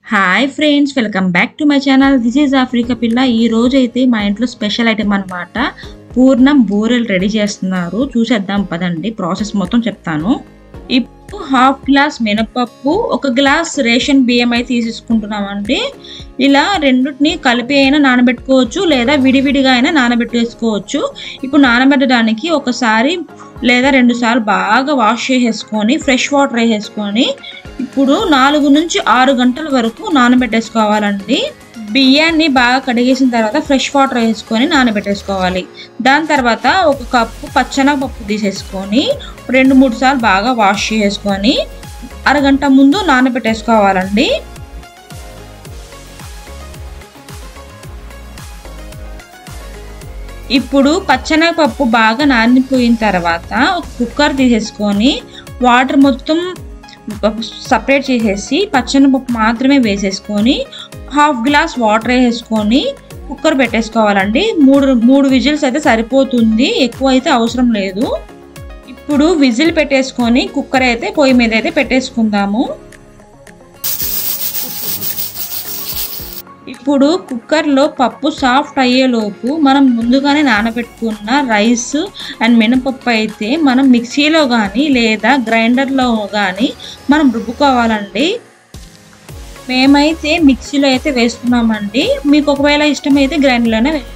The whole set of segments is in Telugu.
hi friends welcome back to my channel this is Africa పిల్ల ఈ రోజు అయితే మా ఇంట్లో స్పెషల్ ఐటెం అనమాట పూర్ణం బూరెలు రెడీ చేస్తున్నారు చూసేద్దాం పదండి ప్రాసెస్ మొత్తం చెప్తాను ఇప్పుడు హాఫ్ గ్లాస్ మినపప్పు ఒక గ్లాస్ రేషన్ బియ్యం అయితే తీసేసుకుంటున్నామండి ఇలా రెండుటిని కలిపి అయినా నానబెట్టుకోవచ్చు లేదా విడివిడిగా అయినా నానబెట్టేసుకోవచ్చు ఇప్పుడు నానబెట్టడానికి ఒకసారి లేదా రెండు సార్లు బాగా వాష్ చేసేసుకొని ఫ్రెష్ వాటర్ వేసేసుకొని ఇప్పుడు నాలుగు నుంచి ఆరు గంటల వరకు నానబెట్టేసుకోవాలండి బియ్యాన్ని బాగా కడిగేసిన తర్వాత ఫ్రెష్ వాటర్ వేసుకొని నానబెట్టేసుకోవాలి దాని తర్వాత ఒక కప్పు పచ్చనగపప్పు తీసేసుకొని రెండు మూడు సార్లు బాగా వాష్ చేసుకొని అరగంట ముందు నానబెట్టేసుకోవాలండి ఇప్పుడు పచ్చనగపప్పు బాగా నానిపోయిన తర్వాత ఒక కుక్కర్ తీసేసుకొని వాటర్ మొత్తం సపరేట్ చేసేసి పచ్చనపప్పు మాత్రమే వేసేసుకొని హాఫ్ గ్లాస్ వాటర్ వేసేసుకొని కుక్కర్ పెట్టేసుకోవాలండి మూడు మూడు విజిల్స్ అయితే సరిపోతుంది ఎక్కువ అయితే అవసరం లేదు ఇప్పుడు విజిల్ పెట్టేసుకొని కుక్కర్ అయితే పొయ్యి మీద అయితే పెట్టేసుకుందాము ఇప్పుడు కుక్కర్లో పప్పు సాఫ్ట్ అయ్యేలోపు మనం ముందుగానే నానబెట్టుకున్న రైస్ అండ్ మినపప్పు అయితే మనం మిక్సీలో కానీ లేదా గ్రైండర్లో కానీ మనం రుబ్బుకోవాలండి మేమైతే మిక్సీలో అయితే వేసుకున్నామండి మీకు ఒకవేళ ఇష్టమైతే గ్రైండర్లోనే వేసుకోవచ్చు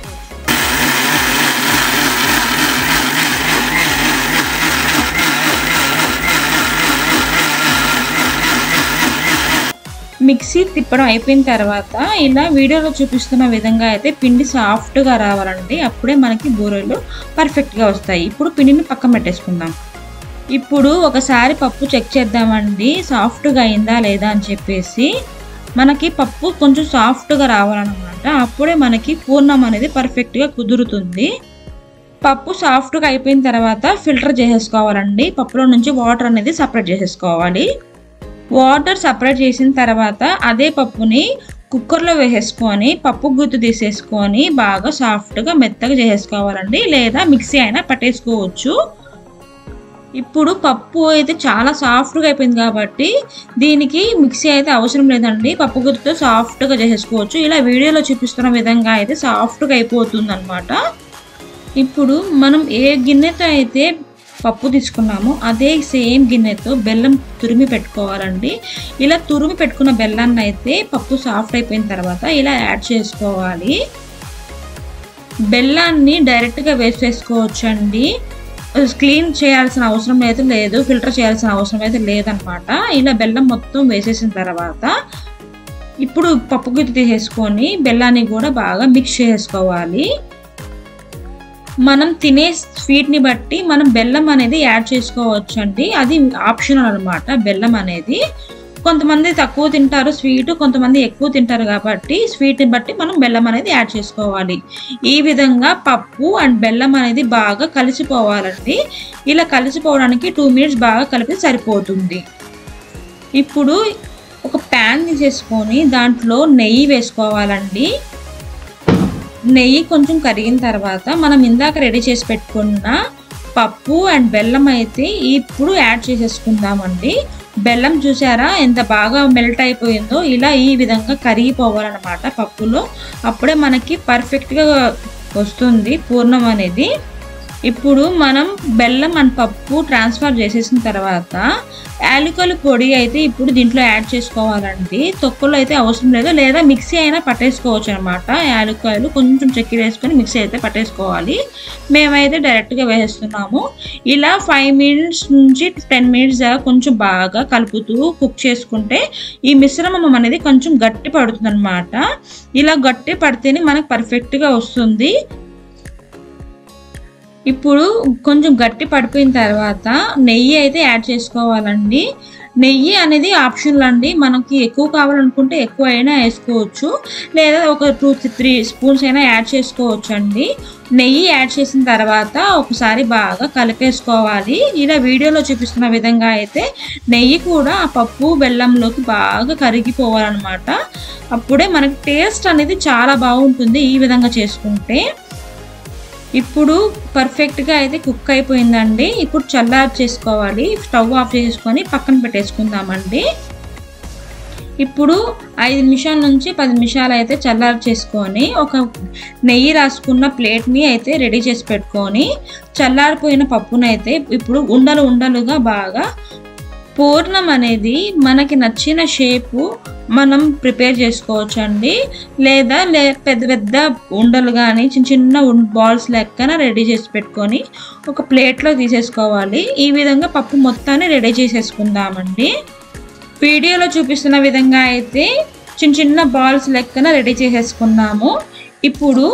మిక్సీ తిప్పడం అయిపోయిన తర్వాత ఇలా వీడియోలో చూపిస్తున్న విధంగా అయితే పిండి సాఫ్ట్గా రావాలండి అప్పుడే మనకి బూరెలు పర్ఫెక్ట్గా వస్తాయి ఇప్పుడు పిండిని పక్కన పెట్టేసుకుందాం ఇప్పుడు ఒకసారి పప్పు చెక్ చేద్దామండి సాఫ్ట్గా అయిందా లేదా అని చెప్పేసి మనకి పప్పు కొంచెం సాఫ్ట్గా రావాలన్నమాట అప్పుడే మనకి పూర్ణం అనేది పర్ఫెక్ట్గా కుదురుతుంది పప్పు సాఫ్ట్గా అయిపోయిన తర్వాత ఫిల్టర్ చేసేసుకోవాలండి పప్పులో నుంచి వాటర్ అనేది సపరేట్ చేసేసుకోవాలి వాటర్ సపరేట్ చేసిన తర్వాత అదే పప్పుని కుక్కర్లో వేసేసుకొని పప్పు గుత్తు తీసేసుకొని బాగా సాఫ్ట్గా మెత్తగా చేసేసుకోవాలండి లేదా మిక్సీ అయినా పట్టేసుకోవచ్చు ఇప్పుడు పప్పు అయితే చాలా సాఫ్ట్గా అయిపోయింది కాబట్టి దీనికి మిక్సీ అయితే అవసరం లేదండి పప్పు గుత్తుతో సాఫ్ట్గా చేసేసుకోవచ్చు ఇలా వీడియోలో చూపిస్తున్న విధంగా అయితే సాఫ్ట్గా అయిపోతుంది అనమాట ఇప్పుడు మనం ఏ గిన్నెతో అయితే పప్పు తీసుకున్నామో అదే సేమ్ గిన్నెతో బెల్లం తురిమి పెట్టుకోవాలండి ఇలా తురిమి పెట్టుకున్న బెల్లాన్ని అయితే పప్పు సాఫ్ట్ అయిపోయిన తర్వాత ఇలా యాడ్ చేసుకోవాలి బెల్లాన్ని డైరెక్ట్గా వేసేసుకోవచ్చు అండి క్లీన్ చేయాల్సిన అవసరం అయితే లేదు ఫిల్టర్ చేయాల్సిన అవసరం అయితే లేదనమాట ఇలా బెల్లం మొత్తం వేసేసిన తర్వాత ఇప్పుడు పప్పు గిత్తి తీసేసుకొని బెల్లాన్ని కూడా బాగా మిక్స్ చేసుకోవాలి మనం తినే స్వీట్ని బట్టి మనం బెల్లం అనేది యాడ్ చేసుకోవచ్చు అండి అది ఆప్షనల్ అనమాట బెల్లం అనేది కొంతమంది తక్కువ తింటారు స్వీట్ కొంతమంది ఎక్కువ తింటారు కాబట్టి స్వీట్ని బట్టి మనం బెల్లం అనేది యాడ్ చేసుకోవాలి ఈ విధంగా పప్పు అండ్ బెల్లం అనేది బాగా కలిసిపోవాలండి ఇలా కలిసిపోవడానికి టూ మినిట్స్ బాగా కలిపి సరిపోతుంది ఇప్పుడు ఒక ప్యాన్ తీసేసుకొని దాంట్లో నెయ్యి వేసుకోవాలండి నెయ్యి కొంచెం కరిగిన తర్వాత మనం ఇందాక రెడీ చేసి పెట్టుకున్న పప్పు అండ్ బెల్లం అయితే ఇప్పుడు యాడ్ చేసేసుకుందామండి బెల్లం చూసారా ఎంత బాగా మెల్ట్ అయిపోయిందో ఇలా ఈ విధంగా కరిగిపోవాలన్నమాట పప్పులో అప్పుడే మనకి పర్ఫెక్ట్గా వస్తుంది పూర్ణం అనేది ఇప్పుడు మనం బెల్లం అండ్ పప్పు ట్రాన్స్ఫర్ చేసేసిన తర్వాత యాలకుల పొడి అయితే ఇప్పుడు దీంట్లో యాడ్ చేసుకోవాలండి తొక్కులు అయితే అవసరం లేదు లేదా మిక్సీ అయినా పట్టేసుకోవచ్చు అనమాట యాలక్కాయలు కొంచెం చక్కెర వేసుకొని మిక్సీ అయితే పట్టేసుకోవాలి మేమైతే డైరెక్ట్గా వేసేస్తున్నాము ఇలా ఫైవ్ మినిట్స్ నుంచి టెన్ మినిట్స్ దాకా కొంచెం బాగా కలుపుతూ కుక్ చేసుకుంటే ఈ మిశ్రమం అనేది కొంచెం గట్టి పడుతుంది అనమాట ఇలా గట్టి పడితేనే మనకు పర్ఫెక్ట్గా వస్తుంది ఇప్పుడు కొంచెం గట్టి పడిపోయిన తర్వాత నెయ్యి అయితే యాడ్ చేసుకోవాలండి నెయ్యి అనేది ఆప్షనల్ అండి మనకి ఎక్కువ కావాలనుకుంటే ఎక్కువ అయినా వేసుకోవచ్చు లేదా ఒక టూ త్రీ స్పూన్స్ అయినా యాడ్ చేసుకోవచ్చు అండి నెయ్యి యాడ్ చేసిన తర్వాత ఒకసారి బాగా కలిపేసుకోవాలి ఇలా వీడియోలో చూపిస్తున్న విధంగా అయితే నెయ్యి కూడా ఆ పప్పు బెల్లంలోకి బాగా కరిగిపోవాలన్నమాట అప్పుడే మనకి టేస్ట్ అనేది చాలా బాగుంటుంది ఈ విధంగా చేసుకుంటే ఇప్పుడు పర్ఫెక్ట్గా అయితే కుక్ అయిపోయిందండి ఇప్పుడు చల్లారి చేసుకోవాలి స్టవ్ ఆఫ్ చేసుకొని పక్కన పెట్టేసుకుందామండి ఇప్పుడు ఐదు నిమిషాల నుంచి పది నిమిషాలు అయితే చల్లారి చేసుకొని ఒక నెయ్యి రాసుకున్న ప్లేట్ని అయితే రెడీ చేసి పెట్టుకొని చల్లారిపోయిన పప్పునైతే ఇప్పుడు ఉండలు ఉండలుగా బాగా పూర్ణం అనేది మనకి నచ్చిన షేపు మనం ప్రిపేర్ చేసుకోవచ్చు అండి లేదా లే పెద్ద పెద్ద ఉండలు కానీ చిన్న చిన్న బాల్స్ లెక్కన రెడీ చేసి పెట్టుకొని ఒక ప్లేట్లో తీసేసుకోవాలి ఈ విధంగా పప్పు మొత్తాన్ని రెడీ చేసేసుకుందామండి వీడియోలో చూపిస్తున్న విధంగా అయితే చిన్న చిన్న బాల్స్ లెక్కన రెడీ చేసేసుకున్నాము ఇప్పుడు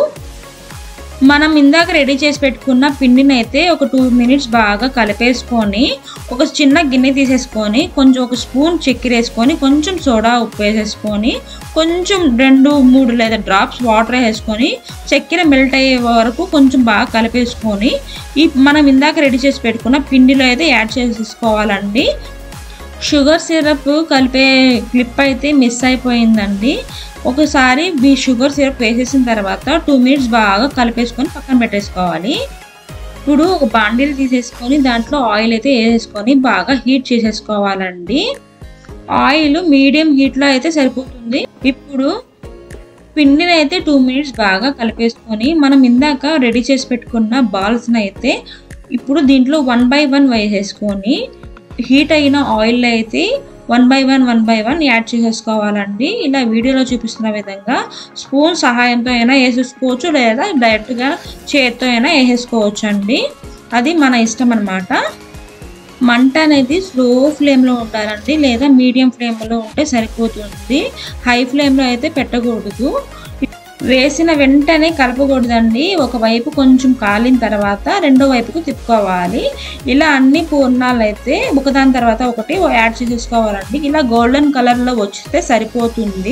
మనం ఇందాక రెడీ చేసి పెట్టుకున్న పిండిని అయితే ఒక టూ మినిట్స్ బాగా కలిపేసుకొని ఒక చిన్న గిన్నె తీసేసుకొని కొంచెం ఒక స్పూన్ చక్కెర వేసుకొని కొంచెం సోడా ఉప్పు వేసేసుకొని కొంచెం రెండు మూడు లేదా డ్రాప్స్ వాటర్ వేసుకొని చక్కెర మెల్ట్ అయ్యే వరకు కొంచెం బాగా కలిపేసుకొని ఈ మనం ఇందాక రెడీ చేసి పెట్టుకున్న పిండిలో అయితే యాడ్ చేసేసుకోవాలండి షుగర్ సిరప్ కలిపే క్లిప్ అయితే మిస్ అయిపోయిందండి ఒకసారి మీ షుగర్ సిరప్ వేసేసిన తర్వాత టూ మినిట్స్ బాగా కలిపేసుకొని పక్కన పెట్టేసుకోవాలి ఇప్పుడు ఒక బాండీలు తీసేసుకొని దాంట్లో ఆయిల్ అయితే వేసేసుకొని బాగా హీట్ చేసేసుకోవాలండి ఆయిల్ మీడియం హీట్లో అయితే సరిపోతుంది ఇప్పుడు పిండిని అయితే టూ మినిట్స్ బాగా కలిపేసుకొని మనం ఇందాక రెడీ చేసి పెట్టుకున్న బాల్స్ని అయితే ఇప్పుడు దీంట్లో వన్ బై వన్ వేసేసుకొని హీట్ అయిన ఆయిల్ అయితే one by one one by one add చేసేసుకోవాలండి ఇలా వీడియోలో చూపిస్తున్న విధంగా స్పూన్ సహాయంతో అయినా వేసేసుకోవచ్చు లేదా డైరెక్ట్గా చేత్తో అయినా వేసేసుకోవచ్చు అండి అది మన ఇష్టం అనమాట మంట అనేది స్లో ఫ్లేమ్లో ఉండాలండి లేదా మీడియం ఫ్లేమ్లో ఉంటే సరిపోతుంది హై ఫ్లేమ్లో అయితే పెట్టకూడదు వేసిన వెంటనే కలపకూడదండి ఒకవైపు కొంచెం కాలిన తర్వాత రెండో వైపుకు తిప్పుకోవాలి ఇలా అన్ని పూర్ణాలు అయితే ఒకదాని తర్వాత ఒకటి యాడ్ చేసేసుకోవాలండి ఇలా గోల్డెన్ కలర్లో వచ్చితే సరిపోతుంది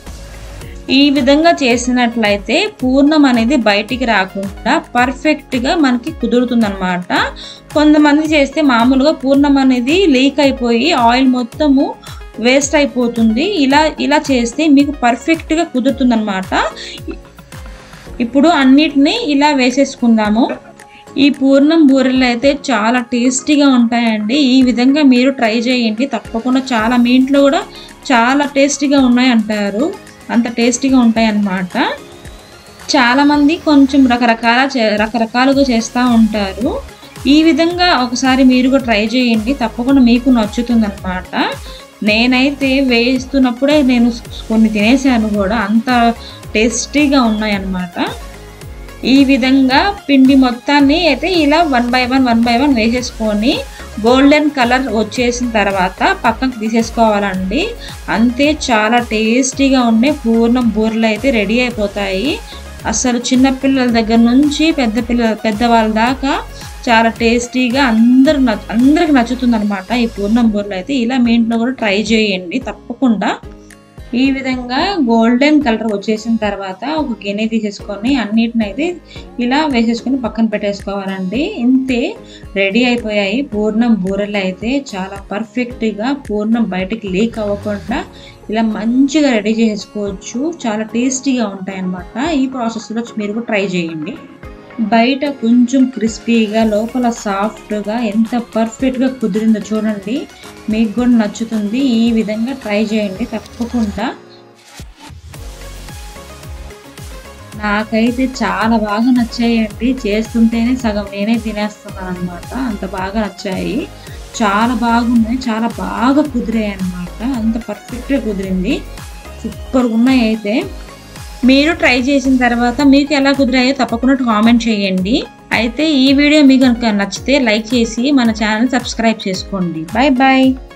ఈ విధంగా చేసినట్లయితే పూర్ణం అనేది బయటికి రాకుండా పర్ఫెక్ట్గా మనకి కుదురుతుందన్నమాట కొంతమంది చేస్తే మామూలుగా పూర్ణం అనేది లీక్ అయిపోయి ఆయిల్ మొత్తము వేస్ట్ అయిపోతుంది ఇలా ఇలా చేస్తే మీకు పర్ఫెక్ట్గా కుదురుతుందన్నమాట ఇప్పుడు అన్నిటినీ ఇలా వేసేసుకుందాము ఈ పూర్ణం బూరెలు అయితే చాలా టేస్టీగా ఉంటాయండి ఈ విధంగా మీరు ట్రై చేయండి తప్పకుండా చాలా మీ ఇంట్లో కూడా చాలా టేస్టీగా ఉన్నాయి అంటారు అంత టేస్టీగా ఉంటాయి అన్నమాట చాలామంది కొంచెం రకరకాల చే- రకరకాలుగా చేస్తూ ఉంటారు ఈ విధంగా ఒకసారి మీరు కూడా ట్రై చేయండి తప్పకుండా మీకు నచ్చుతుందన్నమాట నేనైతే వేస్తున్నప్పుడే నేను కొన్ని తినేసాను కూడా అంత టేస్టీగా ఉన్నాయన్నమాట ఈ విధంగా పిండి మొత్తాన్ని అయితే ఇలా one by one one by one వేసేసుకొని గోల్డెన్ కలర్ వచ్చేసిన తర్వాత పక్కకు తీసేసుకోవాలండి అంతే చాలా టేస్టీగా ఉండే పూర్ణం బూరెలు అయితే రెడీ అయిపోతాయి అసలు చిన్నపిల్లల దగ్గర నుంచి పెద్ద పిల్లల పెద్దవాళ్ళ దాకా చాలా టేస్టీగా అందరు నచ్ అందరికి నచ్చుతుంది అనమాట ఈ పూర్ణం బూరెలు అయితే ఇలా మీ ఇంట్లో కూడా ట్రై చేయండి తప్పకుండా ఈ విధంగా గోల్డెన్ కలర్ వచ్చేసిన తర్వాత ఒక గిన్నె తీసేసుకొని అన్నిటిని అయితే ఇలా వేసేసుకొని పక్కన పెట్టేసుకోవాలండి ఇంతే రెడీ అయిపోయాయి పూర్ణం బూరెలు అయితే చాలా పర్ఫెక్ట్గా పూర్ణం బయటికి లీక్ అవ్వకుండా ఇలా మంచిగా రెడీ చేసుకోవచ్చు చాలా టేస్టీగా ఉంటాయి అన్నమాట ఈ ప్రాసెస్లో మీరు కూడా ట్రై చేయండి బయట కొంచెం క్రిస్పీగా లోపల సాఫ్ట్గా ఎంత పర్ఫెక్ట్గా కుదిరిందో చూడండి మీకు కూడా నచ్చుతుంది ఈ విధంగా ట్రై చేయండి తప్పకుండా నాకైతే చాలా బాగా నచ్చాయండి చేస్తుంటేనే సగం నేనే తినేస్తున్నాను అనమాట అంత బాగా నచ్చాయి చాలా బాగున్నాయి చాలా బాగా కుదిరాయి అనమాట అంత పర్ఫెక్ట్గా కుదిరింది సూపర్గా ఉన్నాయి అయితే మీరు ట్రై చేసిన తర్వాత మీకు ఎలా కుదిరాయో తప్పకుండా కామెంట్ చేయండి అయితే ఈ వీడియో మీకు కనుక నచ్చితే లైక్ చేసి మన ఛానల్ సబ్స్క్రైబ్ చేసుకోండి బాయ్ బాయ్